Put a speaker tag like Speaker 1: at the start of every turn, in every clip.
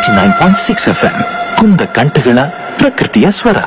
Speaker 1: Eighty nine point six FM ಎಂ ಕುಂದ ಕಂಠಗಳ ಪ್ರಕೃತಿಯ ಸ್ವರ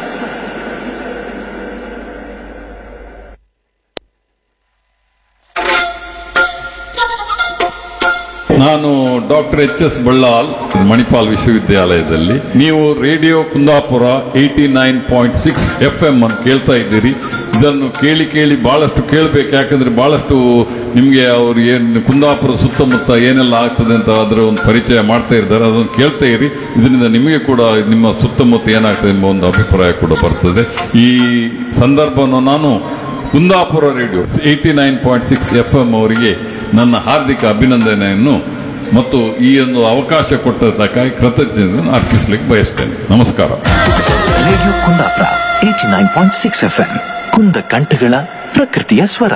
Speaker 2: ನಾನು doctor H S Ballal Manipal ವಿಶ್ವವಿದ್ಯಾಲಯದಲ್ಲಿ ನೀವು radio Kundapura eighty nine point six FM ಎಂ ಅನ್ನು ಕೇಳ್ತಾ ಇದ್ದೀರಿ ಇದನ್ನು ಕೇಳಿ ಕೇಳಿ ಬಹಳಷ್ಟು ಕೇಳಬೇಕು ಯಾಕಂದ್ರೆ ಬಹಳಷ್ಟು ನಿಮಗೆ ಅವ್ರು ಏನು ಕುಂದಾಪುರ ಸುತ್ತಮುತ್ತ ಏನೆಲ್ಲ ಆಗ್ತದೆ ಅಂತ ಅದರ ಒಂದು ಪರಿಚಯ ಮಾಡ್ತಾ ಇದ್ದಾರೆ ಅದನ್ನು ಕೇಳ್ತಾ ಇರಿ ಇದರಿಂದ ನಿಮಗೆ ಕೂಡ ನಿಮ್ಮ ಸುತ್ತಮುತ್ತ ಏನಾಗ್ತದೆ ಎಂಬ ಒಂದು ಅಭಿಪ್ರಾಯ ಕೂಡ ಬರ್ತದೆ ಈ ಸಂದರ್ಭವನ್ನು ನಾನು Kundapura radio eighty nine point six FM ಎಂ ಅವರಿಗೆ ನನ್ನ ಹಾರ್ದಿಕ ಅಭಿನಂದನೆಯನ್ನು ಮತ್ತು ಈ ಒಂದು ಅವಕಾಶ ಕೊಟ್ಟದ್ದಕ್ಕಾಗಿ ಕೃತಜ್ಞತೆಯನ್ನು ಅರ್ಪಿಸಲಿಕ್ಕೆ ಬಯಸ್ತೇನೆ ನಮಸ್ಕಾರ
Speaker 1: radio Kundapura eighty nine point six FM ಎಂ ಕುಂದ ಕಂಠಗಳ ಪ್ರಕೃತಿಯ ಸ್ವರ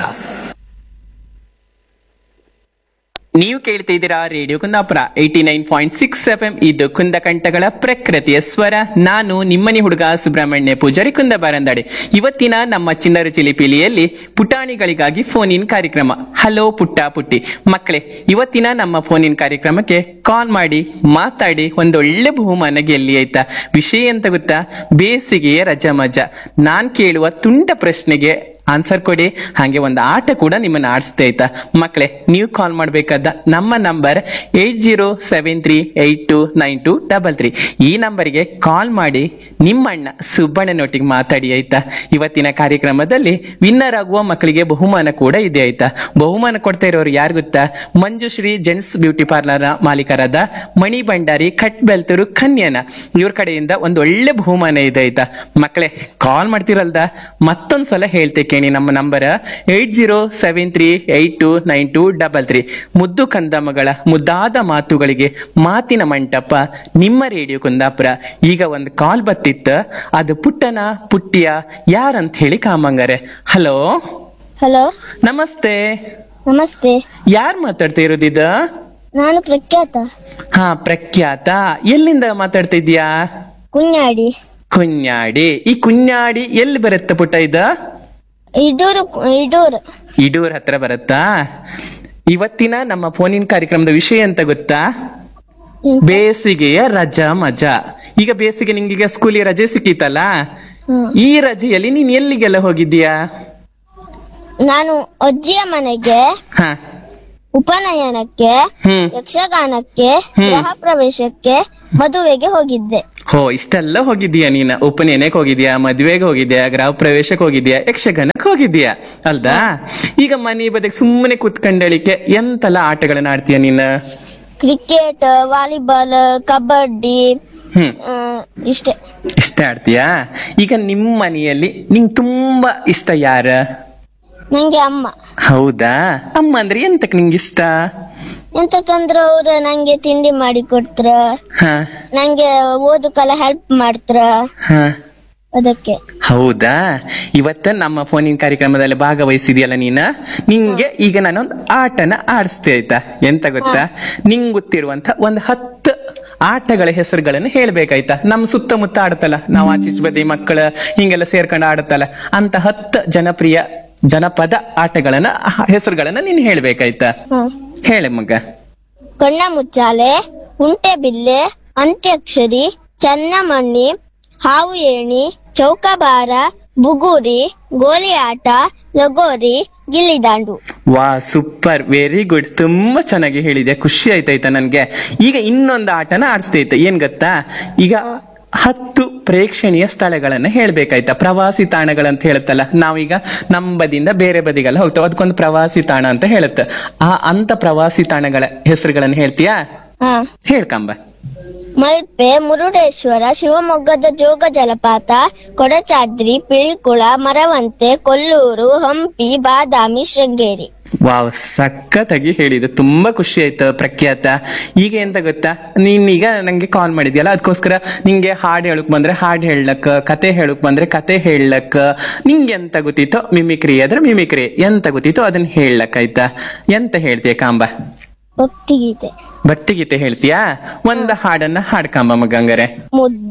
Speaker 3: ನೀವು ಕೇಳ್ತಾ ಇದ್ದೀರಾ radio Kundapura eighty nine point six FM ಎಂ ಇದು ಕುಂದಕಂಠಗಳ ಪ್ರಕೃತಿಯ ಸ್ವರ ನಾನು ನಿಮ್ಮನಿ ಹುಡುಗ ಸುಬ್ರಹ್ಮಣ್ಯ ಪೂಜಾರಿ ಕುಂದ ಬಾರಂದಾಡೆ ಇವತ್ತಿನ ನಮ್ಮ ಚಿನ್ನರ ಚಿಲಿಪಿಲಿಯಲ್ಲಿ ಪುಟಾಣಿಗಳಿಗಾಗಿ ಫೋನ್ ಇನ್ ಕಾರ್ಯಕ್ರಮ ಹಲೋ ಪುಟ್ಟ ಪುಟ್ಟಿ ಮಕ್ಕಳೇ ಇವತ್ತಿನ ನಮ್ಮ ಫೋನ್ ಇನ್ ಕಾರ್ಯಕ್ರಮಕ್ಕೆ ಕಾಲ್ ಮಾಡಿ ಮಾತಾಡಿ ಒಂದೊಳ್ಳೆ ಬಹುಮಾನ ಗೆಲ್ಲಿ ಆಯ್ತಾ ವಿಷಯ ಎಂತ ಗೊತ್ತಾ ಬೇಸಿಗೆಯ ರಜಾ ಮಜಾ ನಾನ್ ಕೇಳುವ ತುಂಡ ಪ್ರಶ್ನೆಗೆ ಆನ್ಸರ್ ಕೊಡಿ ಹಾಗೆ ಒಂದು ಆಟ ಕೂಡ ನಿಮ್ಮನ್ನ ಆಡಿಸ್ತಾ ಆಯ್ತಾ ಮಕ್ಕಳೇ ನೀವು ಕಾಲ್ ಮಾಡಬೇಕಾದ ನಮ್ಮ number eight zero seven three eight two nine two double three ಈ ನಂಬರ್ಗೆ ಕಾಲ್ ಮಾಡಿ ನಿಮ್ಮಣ್ಣ ಸುಬ್ಬಣ್ಣನೊಟ್ಟಿಗೆ ಮಾತಾಡಿ ಆಯ್ತಾ ಇವತ್ತಿನ ಕಾರ್ಯಕ್ರಮದಲ್ಲಿ ವಿನ್ನರ್ ಆಗುವ ಮಕ್ಕಳಿಗೆ ಬಹುಮಾನ ಕೂಡ ಇದೆ ಆಯ್ತಾ ಬಹುಮಾನ ಕೊಡ್ತಾ ಇರೋರು ಯಾರು ಗೊತ್ತಾ ಮಂಜುಶ್ರೀ ಜೆಂಟ್ಸ್ ಬ್ಯೂಟಿ ಪಾರ್ಲರ್ ಮಾಲೀಕರಾದ ಮಣಿ ಭಂಡಾರಿ ಕಟ್ ಬೆಲ್ತೂರು ಕನ್ಯನ ಇವ್ರ ಕಡೆಯಿಂದ ಒಂದು ಒಳ್ಳೆ ಬಹುಮಾನ ಇದೆ ಆಯ್ತಾ ಮಕ್ಕಳೇ ಕಾಲ್ ಮಾಡ್ತಿರಲ್ದ ಮತ್ತೊಂದ್ಸಲ ಹೇಳ್ತೆ ಕೇಳಿ ನಮ್ಮ number eight zero seven three eight two nine two double three ಮುದ್ದು ಕಂದಮ್ಮಗಳ ಮುದ್ದಾದ ಮಾತುಗಳಿಗೆ ಮಾತಿನ ಮಂಟಪ ನಿಮ್ಮ ರೇಡಿಯೋ ಕುಂದಾಪುರ ಈಗ ಒಂದು ಕಾಲ್ ಬತ್ತಿತ್ತ ಅದು ಪುಟ್ಟನ ಪುಟ್ಟಿಯ ಯಾರಂತ ಹೇಳಿ ಕಾಮಂಗರೆ ಹಲೋ
Speaker 4: ಹಲೋ
Speaker 3: ನಮಸ್ತೆ
Speaker 4: ನಮಸ್ತೆ
Speaker 3: ಯಾರ್ ಮಾತಾಡ್ತಾ ಇರೋದಿದ
Speaker 4: ನಾನು ಪ್ರಖ್ಯಾತ
Speaker 3: ಹಾ ಪ್ರಖ್ಯಾತ ಎಲ್ಲಿಂದ ಮಾತಾಡ್ತಾ ಇದ್ಯಾ
Speaker 4: ಕುഞ്ഞാಡಿ
Speaker 3: ಕುഞ്ഞാಡಿ ಈ ಕುഞ്ഞാಡಿ ಎಲ್ಲಿ ಬರುತ್ತೆ ಪುಟ್ಟ ಇದ
Speaker 4: ಇಡೂರು ಇಡೂರು
Speaker 3: ಇಡೂರ್ ಹತ್ರ ಬರುತ್ತಾ ಇವತ್ತಿನ ನಮ್ಮ ಫೋನಿನ್ ಕಾರ್ಯಕ್ರಮದ ವಿಷಯ ಅಂತ ಗೊತ್ತಾ ಬೇಸಿಗೆಯ ರಜಾ ಮಜಾ ಈಗ ಬೇಸಿಗೆ ನಿಂಗೀಗ ಸ್ಕೂಲಿಗೆ ರಜೆ ಸಿಕ್ಕಿತಲ್ಲ
Speaker 4: ಹ್ಮ್.
Speaker 3: ಈ ರಜೆಯಲ್ಲಿ ನೀನ್ ಎಲ್ಲಿಗೆಲ್ಲ ಹೋಗಿದ್ದೀಯಾ
Speaker 4: ನಾನು ಅಜ್ಜಿಯ ಮನೆಗೆ
Speaker 3: ಹ
Speaker 4: ಉಪನಯನಕ್ಕೆ
Speaker 3: ಹ್ಮ್
Speaker 4: ಯಕ್ಷಗಾನಕ್ಕೆ
Speaker 3: ಹ್ಮ್.
Speaker 4: ಗೃಹ ಪ್ರವೇಶಕ್ಕೆ ಮದುವೆಗೆ ಹೋಗಿದ್ದೆ
Speaker 3: ಹೋ ಇಷ್ಟೆಲ್ಲ ಹೋಗಿದ್ದೀಯಾ ನೀನ ಉಪನಯನಕ್ಕೆ ಹೋಗಿದ್ಯಾ ಮದ್ವೆಗೆ ಹೋಗಿದ್ಯಾ ಗೃಹ ಪ್ರವೇಶಕ್ಕೆ ಹೋಗಿದ್ಯಾ ಯಕ್ಷಗಾನಕ್ಕೆ ಹೋಗಿದ್ಯಾ ಅಲ್ದಾ ಈಗ ಮನೆ ಬದಿಗೆ ಸುಮ್ಮನೆ ಕುತ್ಕೊಂಡಳಿಕೆ ಎಂತೆಲ್ಲ ಆಟಗಳನ್ನ ಆಡ್ತೀಯ ನೀನ
Speaker 4: ಕ್ರಿಕೆಟ್ ವಾಲಿಬಾಲ್ ಕಬಡ್ಡಿ
Speaker 3: ಹ್ಮ್
Speaker 4: ಆ, ಇಷ್ಟೇ
Speaker 3: ಇಷ್ಟ ಆಡ್ತೀಯಾ ಈಗ ನಿಮ್ ಮನೆಯಲ್ಲಿ ನಿಂಗ್ ತುಂಬಾ ಇಷ್ಟ ಯಾರ
Speaker 4: ನಂಗೆ ಅಮ್ಮ
Speaker 3: ಹೌದಾ ಅಮ್ಮ ಅಂದ್ರೆ ಎಂತಕ್ ನಿಂಗೆ ಇಷ್ಟ
Speaker 4: ಎಂತಕಂದ್ರ ಅವ್ರ ನಂಗೆ ತಿಂಡಿ ಮಾಡಿ ಕೊಡ್ತಾರ
Speaker 3: ಹ
Speaker 4: ನಂಗೆ ಓದಕ್ಕೆಲ್ಲ ಹೆಲ್ಪ್ ಮಾಡ್ತಾರ
Speaker 3: ಹ
Speaker 4: ಅದಕ್ಕೆ
Speaker 3: ಹೌದಾ ಇವತ್ತ ನಮ್ಮ ಫೋನಿನ ಕಾರ್ಯಕ್ರಮದಲ್ಲಿ ಭಾಗವಹಿಸಿದ್ಯಲ್ಲ ನೀನ ನಿಂಗೆ ಈಗ ನಾನೊಂದು ಆಟನ ಆಡಿಸ್ತೆ ಆಯ್ತಾ ಎಂತ ಗೊತ್ತಾ ನಿಂಗ್ ಗೊತ್ತಿರುವಂತ ಒಂದ್ ಹತ್ತು ಆಟಗಳ ಹೆಸರುಗಳನ್ನು ಹೇಳ್ಬೇಕಾಯ್ತಾ ನಮ್ ಸುತ್ತಮುತ್ತ ಆಡುತ್ತಲ್ಲ ನಾವು ಆಚೀಚೆ ಬದಿ ಮಕ್ಕಳ ಹಿಂಗೆಲ್ಲ ಸೇರ್ಕೊಂಡು ಆಡುತ್ತಲ್ಲ ಅಂತ ಹತ್ತು ಜನಪ್ರಿಯ ಜನಪದ ಆಟಗಳನ್ನ ಹೆಸರುಗಳನ್ನ ನೀನ್ ಹೇಳ್ಬೇಕಾಯ್ತಾ
Speaker 4: ಹ
Speaker 3: ಹೇಳೆ ಮಗ
Speaker 4: ಕಣ್ಣ ಮುಚ್ಚಾಲೆ ಉಂಟೆಬಿಲ್ಲೆ ಅಂತ್ಯಕ್ಷರಿ ಚನ್ನಮಣ್ಣಿ ಹಾವು ಏಣಿ ಚೌಕಬಾರ ಬುಗುರಿ ಗೋಲಿ ಆಟ ಲಗೋರಿ ಗಿಲ್ಲಿದಾಂಡು
Speaker 3: ವಾ ಸೂಪರ್ ವೆರಿ ಗುಡ್ ತುಂಬಾ ಚೆನ್ನಾಗಿ ಹೇಳಿದೆ ಖುಷಿ ಆಯ್ತಾಯ್ತಾ ನನ್ಗೆ ಈಗ ಇನ್ನೊಂದು ಆಟನ ಆಡಿಸ್ತೈತೆ ಏನ್ ಗೊತ್ತಾ ಈಗ ಹತ್ತು ಪ್ರೇಕ್ಷಣೀಯ ಸ್ಥಳಗಳನ್ನ ಹೇಳ್ಬೇಕಾಯ್ತಾ ಪ್ರವಾಸಿ ತಾಣಗಳಂತ ಹೇಳುತ್ತಲ್ಲ ನಾವೀಗ ನಮ್ಮ ಬದಿಯಿಂದ ಬೇರೆ ಬದಿಗೆಲ್ಲ ಹೋಗ್ತೇವೆ ಅದಕ್ಕೊಂದು ಪ್ರವಾಸಿ ತಾಣ ಅಂತ ಹೇಳುತ್ತೆ ಆ ಅಂತ ಪ್ರವಾಸಿ ತಾಣಗಳ ಹೆಸರುಗಳನ್ನ ಹೇಳ್ತೀಯಾ
Speaker 4: ಹ
Speaker 3: ಹೇಳ್ಕಂಬ
Speaker 4: ಮಲ್ಪೆ ಮುರುಡೇಶ್ವರ ಶಿವಮೊಗ್ಗದ ಜೋಗ ಜಲಪಾತ ಕೊಡಚಾದ್ರಿ ಪಿಳಿಕುಳ ಮರವಂತೆ ಕೊಲ್ಲೂರು ಹಂಪಿ ಬಾದಾಮಿ ಶೃಂಗೇರಿ
Speaker 3: ವಾವ್ ಸಖತ್ತಾಗಿ ಹೇಳಿದೆ ತುಂಬಾ ಖುಷಿ ಆಯ್ತು ಪ್ರಖ್ಯಾತ ಈಗ ಎಂತ ಗೊತ್ತಾ ನೀನೀಗ ನಂಗೆ ಕಾಲ್ ಮಾಡಿದ್ಯಲ್ಲ ಅದಕ್ಕೋಸ್ಕರ ನಿಂಗೆ ಹಾಡ್ ಹೇಳಕ್ ಬಂದ್ರೆ ಹಾಡ್ ಹೇಳಕ್ ಕತೆ ಹೇಳಕ್ ಬಂದ್ರೆ ಕತೆ ಹೇಳಕ್ ನಿಂಗೆ ಎಂತ ಗೊತ್ತಿತ್ತೋ ಮಿಮಿಕ್ರಿ ಆದ್ರೆ ಮಿಮಿಕ್ರಿ ಎಂತ ಗೊತ್ತಿತ್ತೋ ಅದನ್ನ ಹೇಳಕ್ ಆಯ್ತಾ ಎಂತ ಹೇಳ್ತೀಯ ಕಾಂಬ
Speaker 4: ಭಕ್ತಿಗೀತೆ
Speaker 3: ಭಕ್ತಿಗೀತೆ ಹೇಳ್ತೀಯಾ ಒಂದ್ ಹಾಡನ್ನ ಹಾಡ್ಕಾಂಬ ಮಗಂಗರೆ
Speaker 4: ಮುದ್ದು